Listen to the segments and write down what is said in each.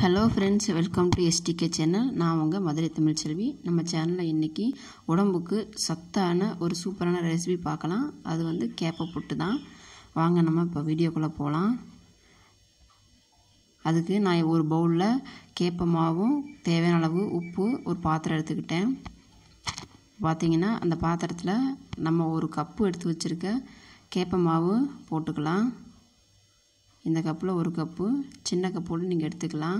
hello friends welcome to S T K channel நான் உங்கள் மதுரை தமிழ்ச்செல்வி நம்ம சேனலில் இன்றைக்கி உடம்புக்கு சத்தான ஒரு சூப்பரான ரெசிபி பார்க்கலாம் அது வந்து கேப்பை புட்டு தான் வாங்க நம்ம இப்போ வீடியோக்குள்ளே போகலாம் அதுக்கு நான் ஒரு பவுலில் கேப்ப மாவும் தேவையான அளவு உப்பு ஒரு பாத்திரம் எடுத்துக்கிட்டேன் பார்த்தீங்கன்னா அந்த பாத்திரத்தில் நம்ம ஒரு கப்பு எடுத்து வச்சுருக்க கேப்ப மாவு போட்டுக்கலாம் இந்த கப்பில் ஒரு கப்பு சின்ன கப்போடு நீங்கள் எடுத்துக்கலாம்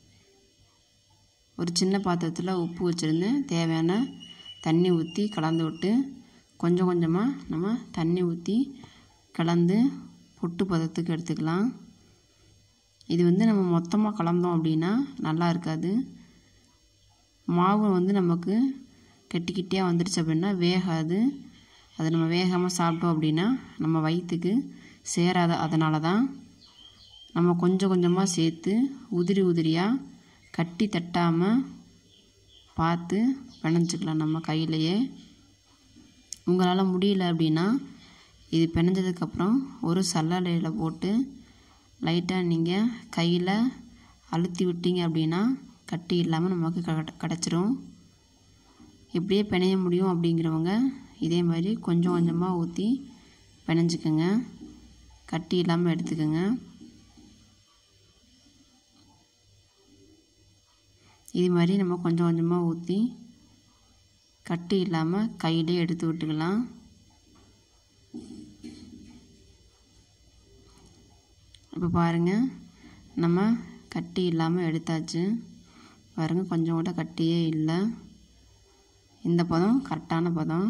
ஒரு சின்ன பாத்திரத்தில் உப்பு வச்சுருந்தேன் தேவையான தண்ணி ஊற்றி கலந்து விட்டு கொஞ்சம் கொஞ்சமாக நம்ம தண்ணி ஊற்றி கலந்து பொட்டு பதத்துக்கு எடுத்துக்கலாம் இது வந்து நம்ம மொத்தமாக கலந்தோம் அப்படின்னா நல்லா இருக்காது மாவு வந்து நமக்கு கெட்டி கெட்டியாக வந்துடுச்சு அப்படின்னா வேகாது அது நம்ம வேகாமல் சாப்பிட்டோம் அப்படின்னா நம்ம வயிற்றுக்கு சேராது அதனால தான் நம்ம கொஞ்சம் கொஞ்சமாக சேர்த்து உதிரி உதிரியாக கட்டி தட்டாமல் பார்த்து பிணைஞ்சிக்கலாம் நம்ம கையிலையே உங்களால் முடியல அப்படின்னா இது பிணைஞ்சதுக்கப்புறம் ஒரு சல்லடையில் போட்டு லைட்டாக நீங்கள் கையில் அழுத்தி விட்டீங்க அப்படின்னா கட்டி இல்லாமல் நமக்கு க கிடச்சிரும் எப்படியே பிணைய முடியும் அப்படிங்கிறவங்க இதே மாதிரி கொஞ்சம் கொஞ்சமாக ஊற்றி பிணைஞ்சிக்கோங்க கட்டி இல்லாமல் எடுத்துக்கோங்க இது மாதிரி நம்ம கொஞ்சம் கொஞ்சமாக ஊற்றி கட்டி இல்லாமல் கையிலே எடுத்து விட்டுக்கலாம் இப்போ பாருங்கள் நம்ம கட்டி இல்லாமல் எடுத்தாச்சு பாருங்கள் கொஞ்சம் கூட கட்டியே இல்லை இந்த பதம் கரெக்டான பதம்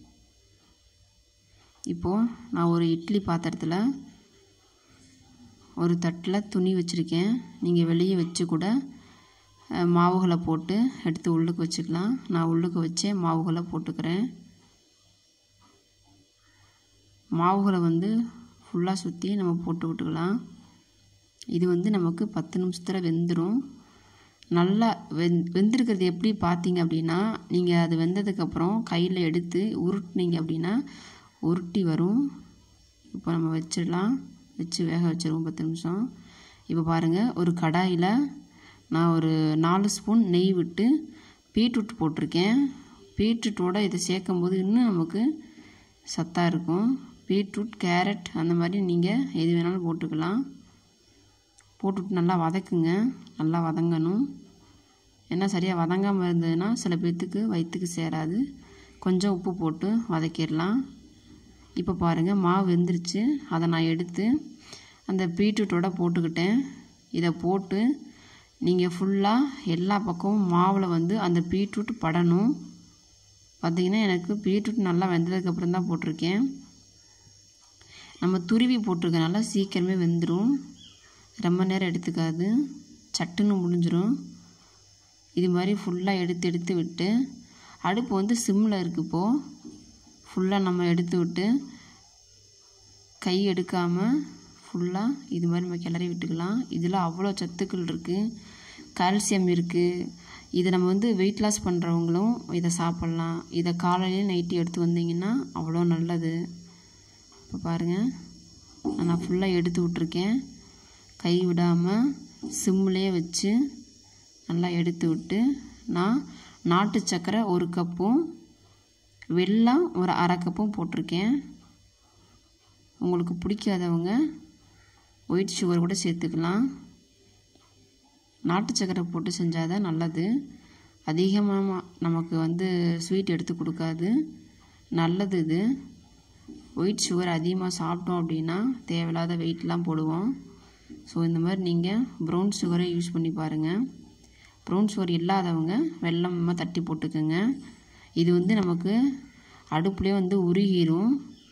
இப்போது நான் ஒரு இட்லி பாத்திரத்தில் ஒரு தட்டில் துணி வச்சுருக்கேன் நீங்கள் வெளியே வச்சு கூட மாவுகளை போட்டு எடுத்து உள்ளுக்கு வச்சுக்கலாம் நான் உள்ளுக்கு வச்சே மாவுகளை போட்டுக்கிறேன் மாவுகளை வந்து ஃபுல்லாக சுற்றி நம்ம போட்டு விட்டுக்கலாம் இது வந்து நமக்கு பத்து நிமிஷத்தில் வெந்துடும் நல்லா வெந் வெந்திருக்கிறது எப்படி பார்த்தீங்க அப்படின்னா நீங்கள் அது வெந்ததுக்கப்புறம் கையில் எடுத்து உருட்டினீங்க அப்படின்னா உருட்டி வரும் இப்போ நம்ம வச்சிடலாம் வச்சு வேக வச்சிருவோம் பத்து நிமிஷம் இப்போ பாருங்கள் ஒரு கடாயில் நான் ஒரு நாலு ஸ்பூன் நெய் விட்டு பீட்ரூட் போட்டிருக்கேன் பீட்ரூட்டோட இதை சேர்க்கும் போது இன்னும் நமக்கு சத்தாக இருக்கும் பீட்ரூட் கேரட் அந்த மாதிரி நீங்கள் எது வேணாலும் போட்டுக்கலாம் போட்டுவிட்டு நல்லா வதக்குங்க நல்லா வதங்கணும் ஏன்னா சரியாக வதங்காமல் இருந்ததுன்னா சில பேர்த்துக்கு வயிற்றுக்கு சேராது கொஞ்சம் உப்பு போட்டு வதக்கிடலாம் இப்போ பாருங்கள் மாவு வெந்துருச்சு அதை நான் எடுத்து அந்த பீட்ரூட்டோட போட்டுக்கிட்டேன் இதை போட்டு நீங்கள் ஃபுல்லாக எல்லா பக்கமும் மாவில் வந்து அந்த பீட்ரூட் படணும் பார்த்திங்கன்னா எனக்கு பீட்ரூட் நல்லா வெந்ததுக்கப்புறம் தான் போட்டிருக்கேன் நம்ம துருவி போட்டிருக்கனால சீக்கிரமே வெந்துடும் ரொம்ப நேரம் எடுத்துக்காது சட்டுன்னு முடிஞ்சிடும் இது மாதிரி ஃபுல்லாக எடுத்து எடுத்து விட்டு அடுப்பு வந்து சிம்மில் இருக்குது இப்போது ஃபுல்லாக நம்ம எடுத்து விட்டு கை எடுக்காமல் ஃபுல்லாக இது மாதிரி நம்ம கிளறி விட்டுக்கலாம் இதில் அவ்வளோ சத்துக்கள் இருக்குது கால்சியம் இருக்குது இதை நம்ம வந்து வெயிட் லாஸ் பண்ணுறவங்களும் இதை சாப்பிட்லாம் இதை காலையிலேயே நைட்டு எடுத்து வந்தீங்கன்னா அவ்வளோ நல்லது இப்போ பாருங்கள் நான் ஃபுல்லாக எடுத்து விட்ருக்கேன் கை விடாமல் சிம்மிலே வச்சு நல்லா எடுத்து விட்டு நான் நாட்டு சக்கரை ஒரு கப்பும் வெல்லம் ஒரு அரை கப்பும் போட்டிருக்கேன் உங்களுக்கு பிடிக்காதவங்க ஒயிட் சுகர் கூட சேர்த்துக்கலாம் நாட்டு சக்கரை போட்டு செஞ்சால் தான் நல்லது அதிகமாக நமக்கு வந்து ஸ்வீட் எடுத்து கொடுக்காது நல்லது இது ஒயிட் சுகர் அதிகமாக சாப்பிட்டோம் அப்படின்னா தேவையில்லாத வெயிட்லாம் போடுவோம் ஸோ இந்த மாதிரி நீங்கள் ப்ரௌன் சுகரை யூஸ் பண்ணி பாருங்கள் ப்ரௌன் சுகர் இல்லாதவங்க வெள்ளமாக தட்டி போட்டுக்கோங்க இது வந்து நமக்கு அடுப்புலேயே வந்து உருகிரும்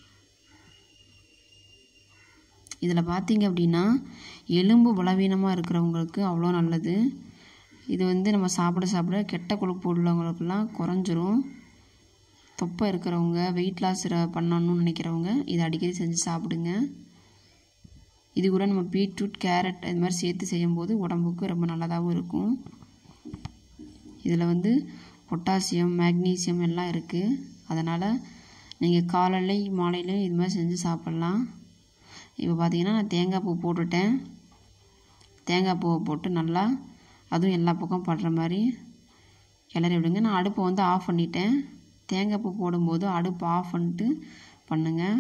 இதில் பார்த்தீங்க அப்படின்னா எலும்பு பலவீனமாக இருக்கிறவங்களுக்கு அவ்வளோ நல்லது இது வந்து நம்ம சாப்பிட சாப்பிட கெட்ட கொழுப்பு உள்ளவங்களுக்கெல்லாம் குறைஞ்சிரும் தொப்பை இருக்கிறவங்க வெயிட் லாஸ் பண்ணணும்னு நினைக்கிறவங்க இதை அடிக்கடி செஞ்சு சாப்பிடுங்க இது கூட நம்ம பீட்ரூட் கேரட் இது மாதிரி சேர்த்து செய்யும்போது உடம்புக்கு ரொம்ப நல்லதாகவும் இருக்கும் இதில் வந்து பொட்டாசியம் மேக்னீசியம் எல்லாம் இருக்குது அதனால் நீங்கள் காலையில மாலையிலையும் இது மாதிரி செஞ்சு சாப்பிட்லாம் இப்போ பார்த்தீங்கன்னா நான் தேங்காய் பூ போட்டுட்டேன் தேங்காய் பூவை போட்டு நல்லா அதுவும் எல்லா பக்கம் படுற மாதிரி கிளறி விடுங்க நான் அடுப்பை வந்து ஆஃப் பண்ணிட்டேன் தேங்காய் பூ போடும்போது அடுப்பு ஆஃப் பண்ணிட்டு பண்ணுங்கள்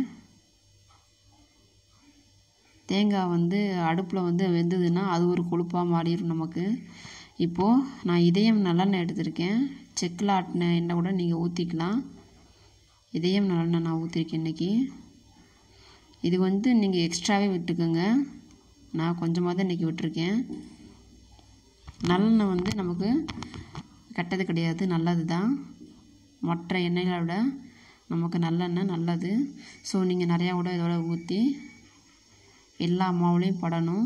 தேங்காய் வந்து அடுப்பில் வந்து வெந்ததுன்னா அது ஒரு கொழுப்பாக மாறிடும் நமக்கு இப்போது நான் இதயம் நல்லெண்ணெய் எடுத்திருக்கேன் செக்கில் ஆட்டின எண்ணெய் கூட நீங்கள் ஊற்றிக்கலாம் இதயம் நல்லெண்ணெய் நான் ஊற்றிருக்கேன் இன்றைக்கி இது வந்து நீங்கள் எக்ஸ்ட்ராவே விட்டுக்கோங்க நான் கொஞ்சமாக தான் இன்றைக்கி விட்டுருக்கேன் நல்லெண்ணெய் வந்து நமக்கு கெட்டது கிடையாது நல்லது தான் மற்ற எண்ணெய்களை விட நமக்கு நல்லெண்ணெய் நல்லது ஸோ நீங்கள் நிறையா கூட இதோட ஊற்றி எல்லா மாவுலேயும் படணும்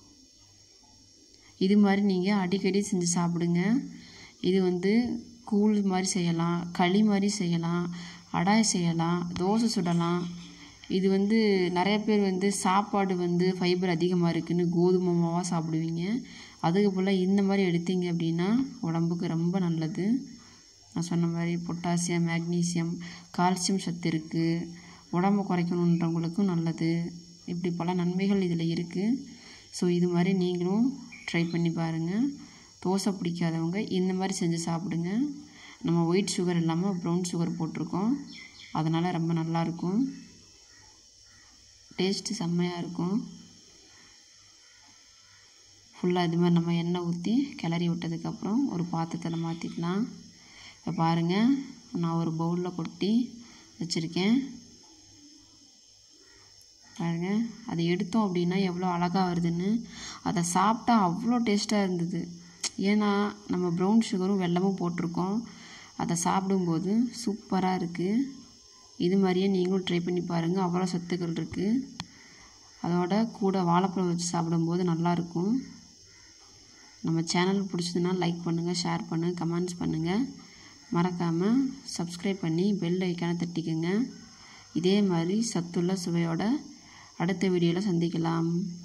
இது மாதிரி நீங்கள் அடிக்கடி செஞ்சு சாப்பிடுங்க இது வந்து கூழ் மாதிரி செய்யலாம் களி மாதிரி செய்யலாம் அடாய் செய்யலாம் தோசை சுடலாம் இது வந்து நிறைய பேர் வந்து சாப்பாடு வந்து ஃபைபர் அதிகமாக இருக்குன்னு கோதுமை மாவாக சாப்பிடுவீங்க அதுக்கு போல் இந்த மாதிரி எடுத்தீங்க அப்படின்னா உடம்புக்கு ரொம்ப நல்லது நான் சொன்ன மாதிரி பொட்டாசியம் மேக்னீசியம் கால்சியம் சத்து இருக்குது உடம்பு குறைக்கணுன்றவங்களுக்கும் நல்லது இப்படி பல நன்மைகள் இதில் இருக்குது ஸோ இது மாதிரி நீங்களும் ட்ரை பண்ணி பாருங்கள் தோசை பிடிக்காதவங்க இந்த மாதிரி செஞ்சு சாப்பிடுங்க நம்ம ஒயிட் சுகர் இல்லாமல் ப்ரௌன் சுகர் போட்டிருக்கோம் அதனால் ரொம்ப நல்லாயிருக்கும் டேஸ்ட்டு செம்மையாக இருக்கும் ஃபுல்லாக இது மாதிரி நம்ம எண்ணெய் ஊற்றி கிளறி விட்டதுக்கப்புறம் ஒரு பாத்திரத்தில் மாற்றிக்கலாம் இப்போ பாருங்கள் நான் ஒரு பவுலில் கொட்டி வச்சுருக்கேன் பாருங்க அதை எடுத்தோம் அப்படின்னா எவ்வளோ அழகாக வருதுன்னு அதை சாப்பிட்டா அவ்வளோ டேஸ்ட்டாக இருந்தது ஏன்னா நம்ம ப்ரௌன் சுகரும் வெல்லமும் போட்டிருக்கோம் அதை சாப்பிடும்போது சூப்பராக இருக்குது இது மாதிரியே நீங்களும் ட்ரை பண்ணி பாருங்கள் அவ்வளோ சத்துக்கள் இருக்குது அதோட கூட வாழைப்பழம் வச்சு சாப்பிடும்போது நல்லாயிருக்கும் நம்ம சேனல் பிடிச்சதுன்னா லைக் பண்ணுங்கள் ஷேர் பண்ணுங்கள் கமெண்ட்ஸ் பண்ணுங்கள் மறக்காமல் சப்ஸ்கிரைப் பண்ணி பெல் ஐக்கானை தட்டிக்கோங்க இதே மாதிரி சத்துள்ள சுவையோட அடுத்த வீடியோவில் சந்திக்கலாம்